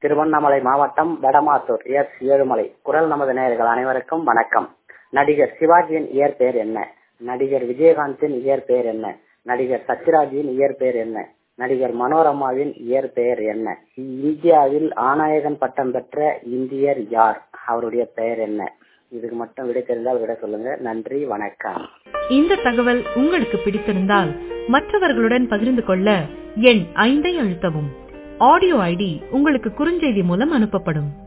திருவண்ணாமலை மாவட்டம் வடமாத்தூர் எஸ் ஏழுமலை குரல் நமது நேயர்கள் அனைவருக்கும் வணக்கம் நடிகர் சிவாஜியின் இயற்பெயர் என்ன நடிகர் விஜயகாந்தின் இயற்பெயர் என்ன நடிகர் சத்யராஜின் இயற்பெயர் என்ன நடிகர் மனோரமாவின் இயற்பெயர் என்ன இந்தியாவில் ஆநாயகன் பட்டம் பெற்ற இந்தியர் யார் அவருடைய பெயர் என்ன இதுக்கு மட்டும் விடை தெரிந்தால் விட சொல்லுங்க நன்றி வணக்கம் இந்த தகவல் உங்களுக்கு பிடித்திருந்தால் மற்றவர்களுடன் பகிர்ந்து கொள்ள எண் ஐந்தை அழுத்தவும் ஆடியோ ஐடி உங்களுக்கு குறுஞ்செய்தி மூலம் அனுப்பப்படும்